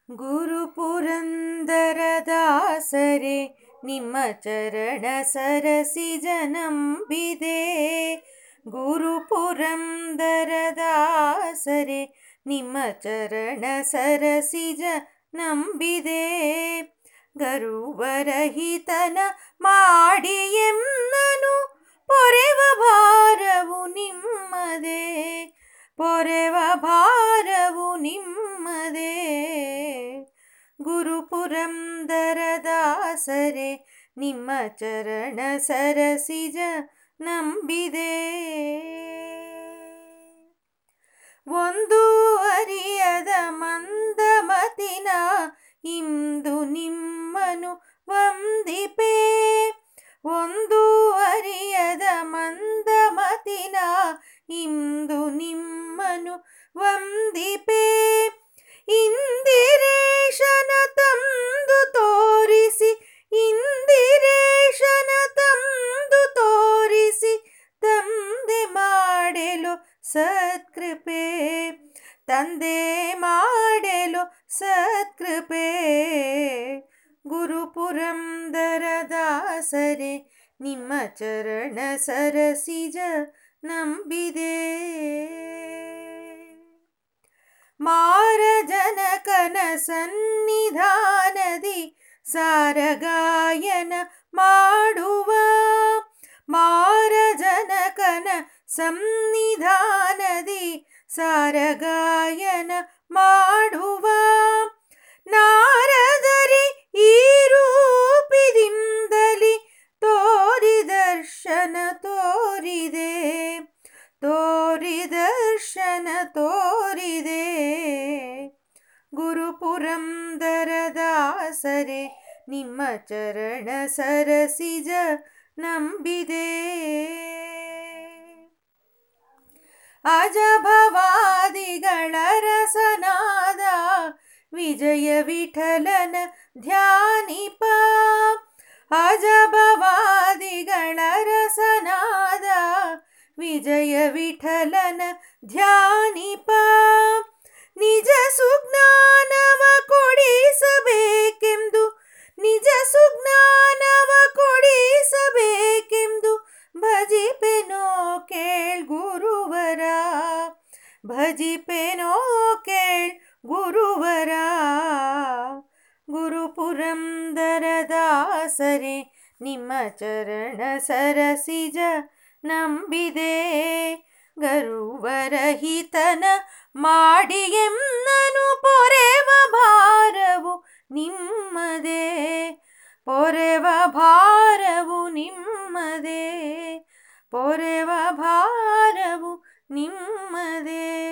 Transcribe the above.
ಗುರುಪುರಂದರದಾಸರೆ ನಿಮ್ಮ ಚರಣ ಸರಸಿಜ ನಂಬಿದೆ ಗುರುಪುರಂದರದಾಸರೆ ನಿಮ್ಮ ಚರಣ ಸರಸಿಜ ನಂಬಿದೆ ಗರುವರಹಿತನ ಮಾಡಿ ಎನ್ನನು ಪೊರೆವ ಭಾರವು ನಿಮ್ಮದೇ ಪೊರೆವ ಭಾರವು ನಿಮ್ಮದೇ ಗುರುಪುರಂದರದಾಸರೆ ನಿಮ್ಮ ಚರಣ ಸರಸಿಜ ನಂಬಿದೆ ಒಂದು ಅರಿಯದ ಮಂದಮತಿನ ಇಂದು ನಿಮ್ಮನು ವಂದಿಪೆ ಒಂದು ಅರಿಯದ ಮಂದಮತಿನ ಇಂದು ನಿಮ್ಮನು ವಂದಿಪೆ ಇಂದಿರೇಶನ ತಂದು ತೋರಿಸಿ ಇಂದಿರೇಶನ ತಂದು ತೋರಿಸಿ ತಂದೆ ಮಾಡಲು ಸತ್ಕೃಪೆ ತಂದೆ ಮಾಡಲು ಸತ್ಕೃಪೆ ಗುರುಪುರಂದರದಾಸರೆ ನಿಮ್ಮ ಚರಣ ಸರಸಿಜ ನಂಬಿದೆ ಮಾರಜನಕನ ಸನ್ನಿಧಾನದಿ ಸಾರಗಾಯನ ಮಾಡುವ ಮಾರಜನಕನ ಸನ್ನಿಧಾನದಿ ಸಾರಗಾಯನ ಮಾಡುವ ನಾರದರಿ ಈ ರೂಪಿದಿಂದಲಿ ತೋರಿ ದರ್ಶನ ತೋರಿದೆ ತೋರಿ ದರ್ಶನ ತೋರಿದೆ ಗುರುಪುರಂದರದಾಸರೆ ನಿಮ್ಮ ಚರಣ ಸರಸಿಜ ನಂಬಿದೆ ಅಜಭವಾದಿಗಳ ರಸನಾದ ವಿಜಯ ವಿಠಲನ ಧ್ಯಾನಿಪ ಅಜಭವಾದಿಗಳ ರಸನಾದ ವಿಜಯ ವಿಠಲನ ಧ್ಯಾನಿಪ ನಿಜ ಸುಜ್ಞಾನವ ಕೊಡಿಸಬೇಕೆಂದು ನಿಜ ಸುಜ್ಞಾನವ ಕೊಡಿಸಬೇಕೆಂದು ಭಜಿಪೆನೋ ಕೇಳ್ ಗುರುವರ ಭಜಿಪೆನೋ ಕೇಳ್ ಗುರುವರ ಗುರುಪುರಂದರದಾಸರೆ ನಿಮ್ಮ ಚರಣ ಸರಸಿಜ ನಂಬಿದೆ ಗರುವರಹಿತನ ಮಾಡಿ ಎನ್ನನು ಪೊರೆವ ಭಾರವು ನಿಮ್ಮದೇ ಪೊರೆವ ಭಾರವು ನಿಮ್ಮದೇ ಪೊರೆವ ಭಾರವು ನಿಮ್ಮದೇ